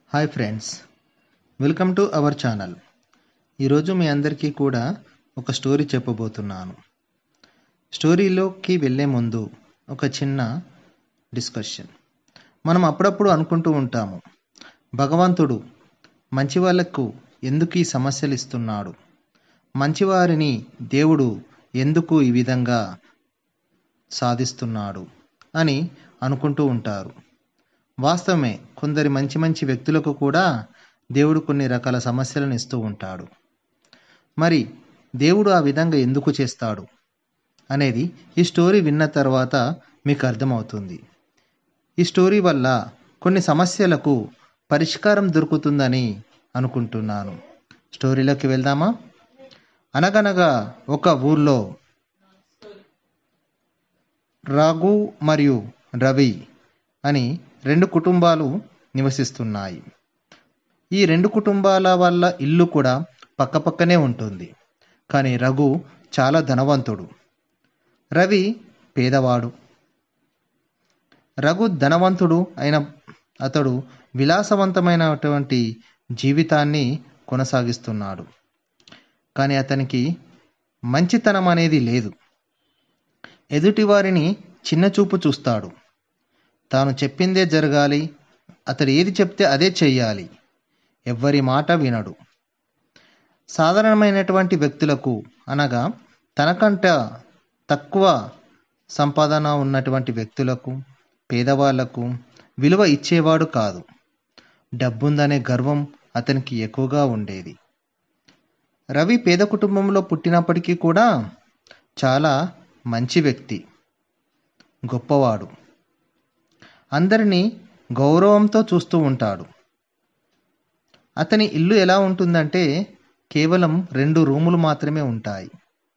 hi friends welcome to our channel ఈరోజు మీ అందరికీ కూడా ఒక స్టోరీ చెప్పబోతున్నాను స్టోరీలోకి వెళ్ళే ముందు ఒక చిన్న డిస్కషన్ మనం అప్పుడప్పుడు అనుకుంటూ ఉంటాము భగవంతుడు మంచి వాళ్ళకు ఎందుకు ఈ సమస్యలు ఇస్తున్నాడు మంచివారిని దేవుడు ఎందుకు ఈ విధంగా సాధిస్తున్నాడు అని అనుకుంటూ ఉంటారు వాస్తవమే కొందరి మంచి మంచి వ్యక్తులకు కూడా దేవుడు కొన్ని రకాల సమస్యలను ఇస్తూ ఉంటాడు మరి దేవుడు ఆ విధంగా ఎందుకు చేస్తాడు అనేది ఈ స్టోరీ విన్న తర్వాత మీకు అర్థమవుతుంది ఈ స్టోరీ వల్ల కొన్ని సమస్యలకు పరిష్కారం దొరుకుతుందని అనుకుంటున్నాను స్టోరీలోకి వెళ్దామా అనగనగా ఒక ఊర్లో రఘు మరియు రవి అని రెండు కుటుంబాలు నివసిస్తున్నాయి ఈ రెండు కుటుంబాల వల్ల ఇల్లు కూడా పక్కపక్కనే ఉంటుంది కానీ రఘు చాలా ధనవంతుడు రవి పేదవాడు రఘు ధనవంతుడు అయిన అతడు విలాసవంతమైనటువంటి జీవితాన్ని కొనసాగిస్తున్నాడు కానీ అతనికి మంచితనం అనేది లేదు ఎదుటివారిని చిన్నచూపు చూస్తాడు తాను చెప్పిందే జరగాలి అతడు ఏది చెప్తే అదే చెయ్యాలి ఎవ్వరి మాట వినడు సాధారణమైనటువంటి వ్యక్తులకు అనగా తనకంట తక్కువ సంపాదన ఉన్నటువంటి వ్యక్తులకు పేదవాళ్లకు విలువ ఇచ్చేవాడు కాదు డబ్బుందనే గర్వం అతనికి ఎక్కువగా ఉండేది రవి పేద కుటుంబంలో పుట్టినప్పటికీ కూడా చాలా మంచి వ్యక్తి గొప్పవాడు అందరినీ గౌరవంతో చూస్తూ ఉంటాడు అతని ఇల్లు ఎలా ఉంటుందంటే కేవలం రెండు రూములు మాత్రమే ఉంటాయి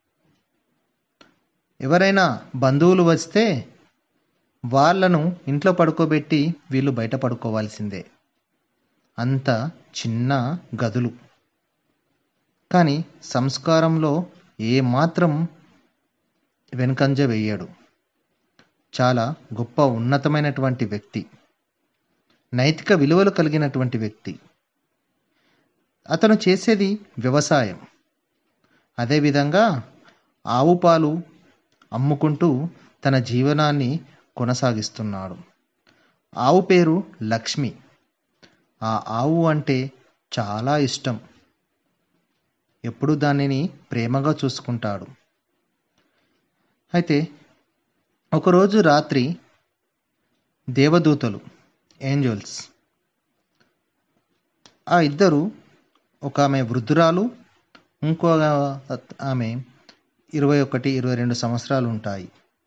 ఎవరైనా బంధువులు వస్తే వాళ్ళను ఇంట్లో పడుకోబెట్టి వీళ్ళు బయట పడుకోవాల్సిందే అంత చిన్న గదులు కానీ సంస్కారంలో ఏమాత్రం వెనుకంజ వేయడు చాలా గొప్ప ఉన్నతమైనటువంటి వ్యక్తి నైతిక విలువలు కలిగినటువంటి వ్యక్తి అతను చేసేది వ్యవసాయం అదేవిధంగా ఆవు పాలు అమ్ముకుంటూ తన జీవనాన్ని కొనసాగిస్తున్నాడు ఆవు పేరు లక్ష్మి ఆ ఆవు అంటే చాలా ఇష్టం ఎప్పుడు దానిని ప్రేమగా చూసుకుంటాడు అయితే ఒకరోజు రాత్రి దేవదూతలు ఏంజల్స్ ఆ ఇద్దరు ఒక ఆమె వృద్ధురాలు ఇంకో ఆమె ఇరవై ఒకటి ఇరవై రెండు సంవత్సరాలు ఉంటాయి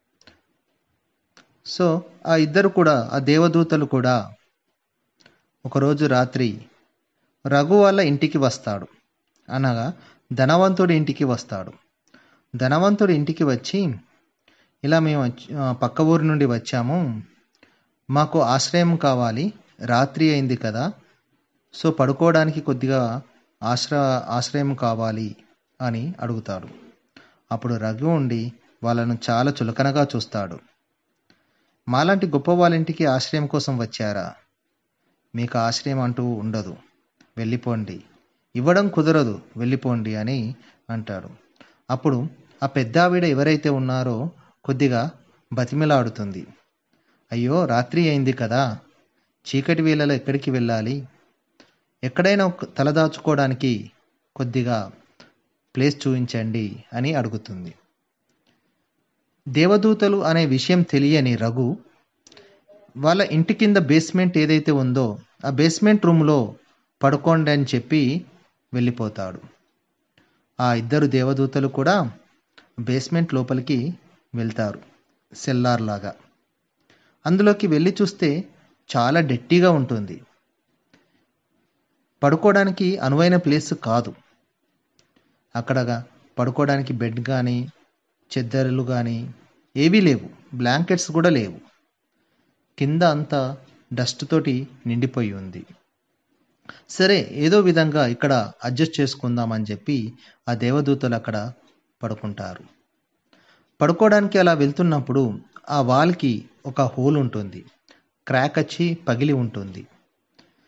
సో ఆ ఇద్దరు కూడా ఆ దేవదూతలు కూడా ఒకరోజు రాత్రి రఘు వాళ్ళ ఇంటికి వస్తాడు అనగా ధనవంతుడి ఇంటికి వస్తాడు ధనవంతుడి ఇంటికి వచ్చి ఇలా మేము పక్క ఊరి నుండి వచ్చాము మాకు ఆశ్రయం కావాలి రాత్రి అయింది కదా సో పడుకోవడానికి కొద్దిగా ఆశ్ర ఆశ్రయం కావాలి అని అడుగుతాడు అప్పుడు రఘు ఉండి వాళ్ళను చాలా చులకనగా చూస్తాడు మాలాంటి గొప్ప వాళ్ళ ఇంటికి ఆశ్రయం కోసం వచ్చారా మీకు ఆశ్రయం అంటూ ఉండదు వెళ్ళిపోండి ఇవ్వడం కుదరదు వెళ్ళిపోండి అని అంటాడు అప్పుడు ఆ పెద్ద ఆవిడ ఎవరైతే ఉన్నారో కొద్దిగా బతిమిలాడుతుంది అయ్యో రాత్రి అయింది కదా చీకటి వేళలో ఎక్కడికి వెళ్ళాలి ఎక్కడైనా తలదాచుకోవడానికి కొద్దిగా ప్లేస్ చూపించండి అని అడుగుతుంది దేవదూతలు అనే విషయం తెలియని రఘు వాళ్ళ ఇంటి కింద బేస్మెంట్ ఏదైతే ఉందో ఆ బేస్మెంట్ రూమ్లో పడుకోండి అని చెప్పి వెళ్ళిపోతాడు ఆ ఇద్దరు దేవదూతలు కూడా బేస్మెంట్ లోపలికి వెళ్తారు సెల్లార్ లాగా అందులోకి వెళ్ళి చూస్తే చాలా డెట్టిగా ఉంటుంది పడుకోవడానికి అనువైన ప్లేస్ కాదు అక్కడ పడుకోవడానికి బెడ్ కానీ చెద్దరులు కానీ ఏవీ లేవు బ్లాంకెట్స్ కూడా లేవు కింద అంతా డస్ట్ తోటి నిండిపోయి ఉంది సరే ఏదో విధంగా ఇక్కడ అడ్జస్ట్ చేసుకుందామని చెప్పి ఆ దేవదూతలు అక్కడ పడుకుంటారు పడుకోవడానికి అలా వెళ్తున్నప్పుడు ఆ వాల్కి ఒక హోల్ ఉంటుంది క్రాక్ వచ్చి పగిలి ఉంటుంది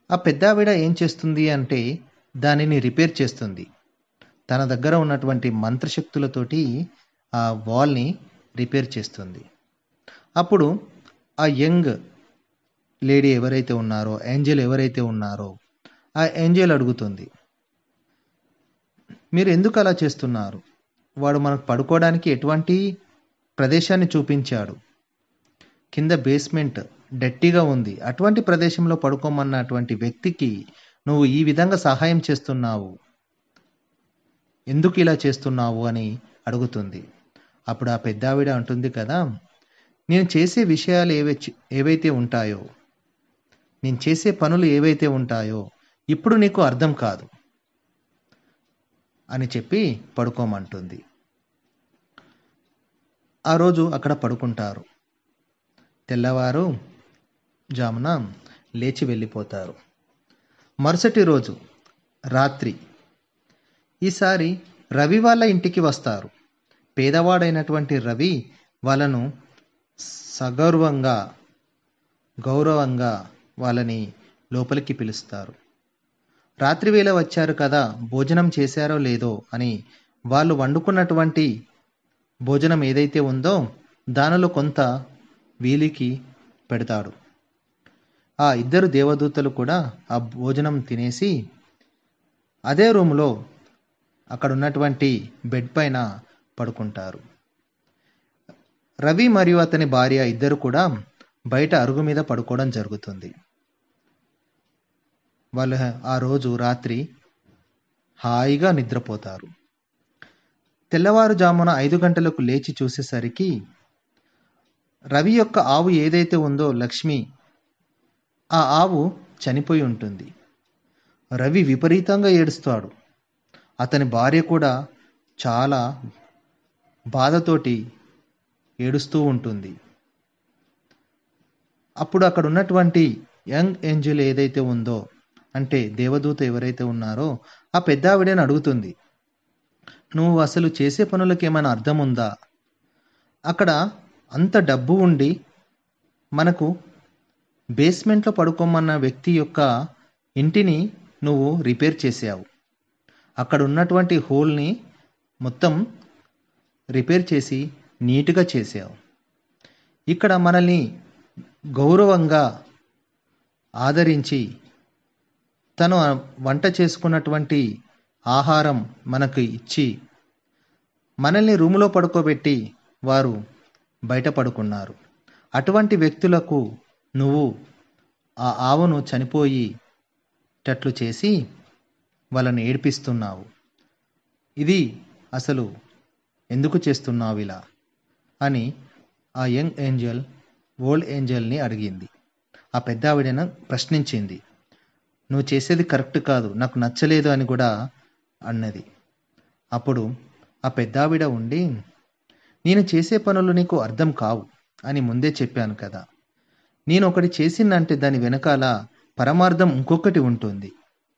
ఆ పెద్ద ఆవిడ ఏం చేస్తుంది అంటే దానిని రిపేర్ చేస్తుంది తన దగ్గర ఉన్నటువంటి మంత్రశక్తులతోటి ఆ వాల్ని రిపేర్ చేస్తుంది అప్పుడు ఆ యంగ్ లేడీ ఎవరైతే ఉన్నారో ఏంజల్ ఎవరైతే ఉన్నారో ఆ ఏంజల్ అడుగుతుంది మీరు ఎందుకు అలా చేస్తున్నారు వాడు మనకు పడుకోవడానికి ఎటువంటి ప్రదేశాన్ని చూపించాడు కింద బేస్మెంట్ డట్టిగా ఉంది అటువంటి ప్రదేశంలో పడుకోమన్నటువంటి వ్యక్తికి నువ్వు ఈ విధంగా సహాయం చేస్తున్నావు ఎందుకు ఇలా చేస్తున్నావు అని అడుగుతుంది అప్పుడు ఆ పెద్ద ఆవిడ అంటుంది కదా నేను చేసే విషయాలు ఏవై ఏవైతే ఉంటాయో నేను చేసే పనులు ఏవైతే ఉంటాయో ఇప్పుడు నీకు అర్థం కాదు అని చెప్పి పడుకోమంటుంది ఆ రోజు అక్కడ పడుకుంటారు తెల్లవారు జామున లేచి వెళ్ళిపోతారు మరుసటి రోజు రాత్రి ఈసారి రవి వాళ్ళ ఇంటికి వస్తారు పేదవాడైనటువంటి రవి వాళ్ళను సగౌరవంగా గౌరవంగా వాళ్ళని లోపలికి పిలుస్తారు రాత్రివేళ వచ్చారు కదా భోజనం చేశారో లేదో అని వాళ్ళు వండుకున్నటువంటి భోజనం ఏదైతే ఉందో దానిలో కొంత వీలికి పెడతాడు ఆ ఇద్దరు దేవదూతలు కూడా ఆ భోజనం తినేసి అదే రూమ్లో అక్కడ ఉన్నటువంటి బెడ్ పైన పడుకుంటారు రవి మరియు అతని భార్య ఇద్దరు కూడా బయట అరుగు మీద పడుకోవడం జరుగుతుంది వాళ్ళు ఆ రోజు రాత్రి హాయిగా నిద్రపోతారు తెల్లవారుజామున ఐదు గంటలకు లేచి చూసేసరికి రవి యొక్క ఆవు ఏదైతే ఉందో లక్ష్మి ఆ ఆవు చనిపోయి ఉంటుంది రవి విపరీతంగా ఏడుస్తాడు అతని భార్య కూడా చాలా బాధతోటి ఏడుస్తూ ఉంటుంది అప్పుడు అక్కడ ఉన్నటువంటి యంగ్ ఏంజల్ ఏదైతే ఉందో అంటే దేవదూత ఎవరైతే ఉన్నారో ఆ పెద్ద ఆవిడని అడుగుతుంది నువ్వు అసలు చేసే పనులకు ఏమైనా అర్థం ఉందా అక్కడ అంత డబ్బు ఉండి మనకు బేస్మెంట్లో పడుకోమన్న వ్యక్తి యొక్క ఇంటిని నువ్వు రిపేర్ చేసావు అక్కడ ఉన్నటువంటి హోల్ని మొత్తం రిపేర్ చేసి నీట్గా చేసావు ఇక్కడ మనల్ని గౌరవంగా ఆదరించి తను వంట చేసుకున్నటువంటి ఆహారం మనకు ఇచ్చి మనల్ని రూములో పడుకోబెట్టి వారు బయట పడుకున్నారు అటువంటి వ్యక్తులకు నువ్వు ఆ ఆవును చనిపోయేటట్లు చేసి వాళ్ళని ఏడిపిస్తున్నావు ఇది అసలు ఎందుకు చేస్తున్నావు ఇలా అని ఆ యంగ్ ఏంజల్ ఓల్డ్ ఏంజల్ని అడిగింది ఆ పెద్ద ఆవిడను ప్రశ్నించింది నువ్వు చేసేది కరెక్ట్ కాదు నాకు నచ్చలేదు అని కూడా అన్నది అప్పుడు ఆ పెద్ద ఆవిడ ఉండి నేను చేసే పనులు నీకు అర్థం కావు అని ముందే చెప్పాను కదా నేను ఒకటి చేసిందంటే దాని వెనకాల పరమార్థం ఇంకొకటి ఉంటుంది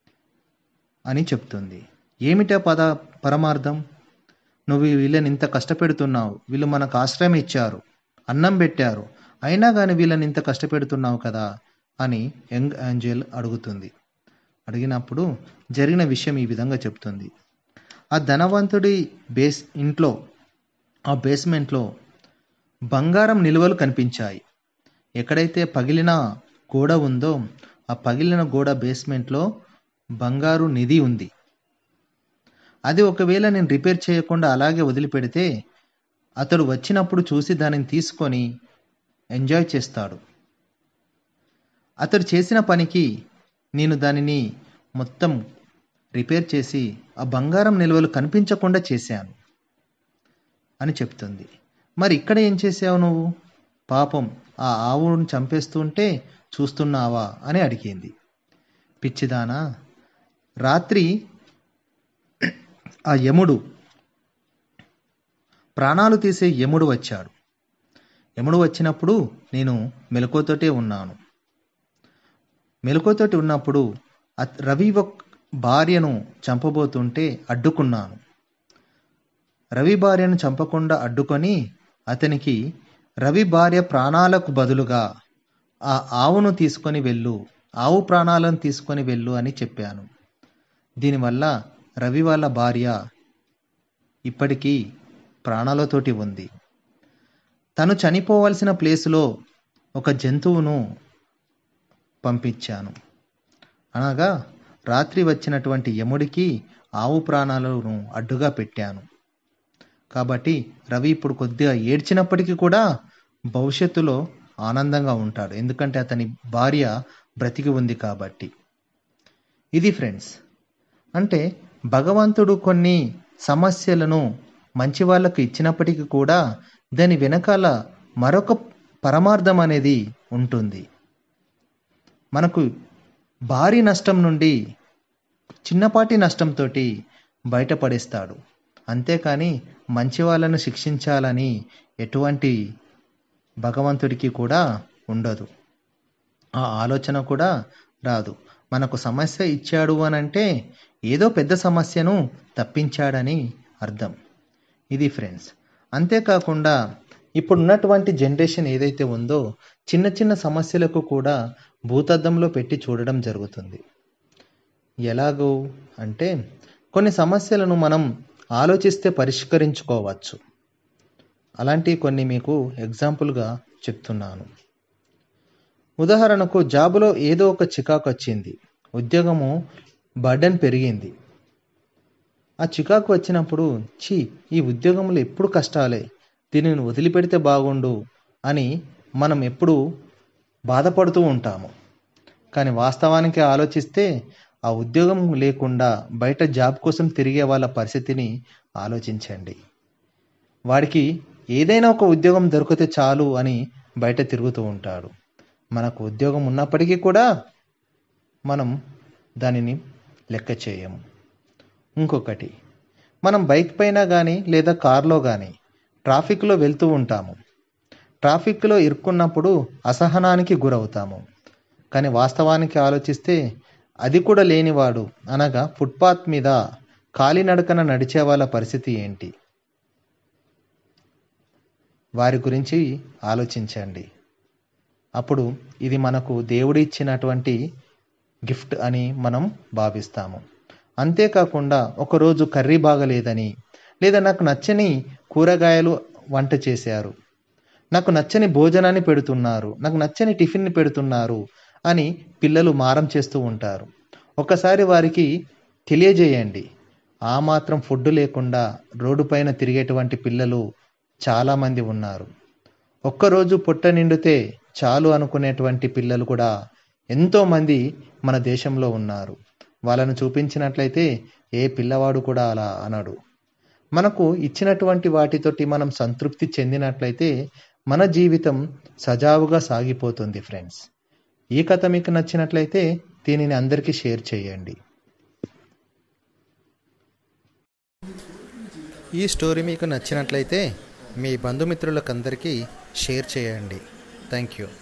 అని చెప్తుంది ఏమిటా పద పరమార్థం నువ్వు వీళ్ళని ఇంత కష్టపెడుతున్నావు వీళ్ళు మనకు ఆశ్రయం ఇచ్చారు అన్నం పెట్టారు అయినా కానీ వీళ్ళని ఇంత కష్టపెడుతున్నావు కదా అని యంగ్ ఏంజల్ అడుగుతుంది అడిగినప్పుడు జరిగిన విషయం ఈ విధంగా చెప్తుంది ఆ ధనవంతుడి బేస్ ఇంట్లో ఆ బేస్మెంట్లో బంగారం నిల్వలు కనిపించాయి ఎక్కడైతే పగిలిన గోడ ఉందో ఆ పగిలిన గోడ బేస్మెంట్లో బంగారు నిధి ఉంది అది ఒకవేళ నేను రిపేర్ చేయకుండా అలాగే వదిలిపెడితే అతడు వచ్చినప్పుడు చూసి దానిని తీసుకొని ఎంజాయ్ చేస్తాడు అతడు చేసిన పనికి నేను దానిని మొత్తం రిపేర్ చేసి ఆ బంగారం నిల్వలు కనిపించకుండా చేశాను అని చెప్తుంది మరి ఇక్కడ ఏం చేసావు నువ్వు పాపం ఆ ఆవును చంపేస్తుంటే చూస్తున్నావా అని అడిగింది పిచ్చిదానా రాత్రి ఆ యముడు ప్రాణాలు తీసే యముడు వచ్చాడు యముడు వచ్చినప్పుడు నేను మెలకువతోటే ఉన్నాను మెలకువతోటి ఉన్నప్పుడు అత్- రవి ఒక్ భార్యను చంపబోతుంటే అడ్డుకున్నాను రవి భార్యను చంపకుండా అడ్డుకొని అతనికి రవి భార్య ప్రాణాలకు బదులుగా ఆ ఆవును తీసుకొని వెళ్ళు ఆవు ప్రాణాలను తీసుకొని వెళ్ళు అని చెప్పాను దీనివల్ల రవి వాళ్ళ భార్య ఇప్పటికీ ప్రాణాలతోటి ఉంది తను చనిపోవలసిన ప్లేసులో ఒక జంతువును పంపించాను అనగా రాత్రి వచ్చినటువంటి యముడికి ఆవు ప్రాణాలను అడ్డుగా పెట్టాను కాబట్టి రవి ఇప్పుడు కొద్దిగా ఏడ్చినప్పటికీ కూడా భవిష్యత్తులో ఆనందంగా ఉంటాడు ఎందుకంటే అతని భార్య బ్రతికి ఉంది కాబట్టి ఇది ఫ్రెండ్స్ అంటే భగవంతుడు కొన్ని సమస్యలను మంచి వాళ్ళకు ఇచ్చినప్పటికీ కూడా దాని వెనకాల మరొక పరమార్థం అనేది ఉంటుంది మనకు భారీ నష్టం నుండి చిన్నపాటి నష్టంతో బయటపడేస్తాడు అంతేకాని మంచి వాళ్ళను శిక్షించాలని ఎటువంటి భగవంతుడికి కూడా ఉండదు ఆ ఆలోచన కూడా రాదు మనకు సమస్య ఇచ్చాడు అని అంటే ఏదో పెద్ద సమస్యను తప్పించాడని అర్థం ఇది ఫ్రెండ్స్ అంతేకాకుండా ఇప్పుడున్నటువంటి జనరేషన్ ఏదైతే ఉందో చిన్న చిన్న సమస్యలకు కూడా భూతద్దంలో పెట్టి చూడడం జరుగుతుంది ఎలాగో అంటే కొన్ని సమస్యలను మనం ఆలోచిస్తే పరిష్కరించుకోవచ్చు అలాంటివి కొన్ని మీకు ఎగ్జాంపుల్గా చెప్తున్నాను ఉదాహరణకు జాబులో ఏదో ఒక చికాకు వచ్చింది ఉద్యోగము బర్డెన్ పెరిగింది ఆ చికాకు వచ్చినప్పుడు ఛీ ఈ ఉద్యోగంలో ఎప్పుడు కష్టాలే దీనిని వదిలిపెడితే బాగుండు అని మనం ఎప్పుడు బాధపడుతూ ఉంటాము కానీ వాస్తవానికి ఆలోచిస్తే ఆ ఉద్యోగం లేకుండా బయట జాబ్ కోసం తిరిగే వాళ్ళ పరిస్థితిని ఆలోచించండి వాడికి ఏదైనా ఒక ఉద్యోగం దొరికితే చాలు అని బయట తిరుగుతూ ఉంటాడు మనకు ఉద్యోగం ఉన్నప్పటికీ కూడా మనం దానిని లెక్క చేయము ఇంకొకటి మనం బైక్ పైన కానీ లేదా కార్లో కానీ ట్రాఫిక్లో వెళ్తూ ఉంటాము ట్రాఫిక్లో ఇరుక్కున్నప్పుడు అసహనానికి గురవుతాము కానీ వాస్తవానికి ఆలోచిస్తే అది కూడా లేనివాడు అనగా ఫుట్పాత్ మీద కాలినడకన నడిచే వాళ్ళ పరిస్థితి ఏంటి వారి గురించి ఆలోచించండి అప్పుడు ఇది మనకు దేవుడు ఇచ్చినటువంటి గిఫ్ట్ అని మనం భావిస్తాము అంతేకాకుండా ఒకరోజు కర్రీ బాగలేదని లేదా నాకు నచ్చని కూరగాయలు వంట చేశారు నాకు నచ్చని భోజనాన్ని పెడుతున్నారు నాకు నచ్చని టిఫిన్ని పెడుతున్నారు అని పిల్లలు మారం చేస్తూ ఉంటారు ఒకసారి వారికి తెలియజేయండి ఆ మాత్రం ఫుడ్ లేకుండా రోడ్డు పైన తిరిగేటువంటి పిల్లలు చాలామంది ఉన్నారు ఒక్కరోజు పొట్ట నిండితే చాలు అనుకునేటువంటి పిల్లలు కూడా ఎంతోమంది మన దేశంలో ఉన్నారు వాళ్ళను చూపించినట్లయితే ఏ పిల్లవాడు కూడా అలా అనడు మనకు ఇచ్చినటువంటి వాటితోటి మనం సంతృప్తి చెందినట్లయితే మన జీవితం సజావుగా సాగిపోతుంది ఫ్రెండ్స్ ఈ కథ మీకు నచ్చినట్లయితే దీనిని అందరికీ షేర్ చేయండి ఈ స్టోరీ మీకు నచ్చినట్లయితే మీ బంధుమిత్రులకందరికీ షేర్ చేయండి థ్యాంక్ యూ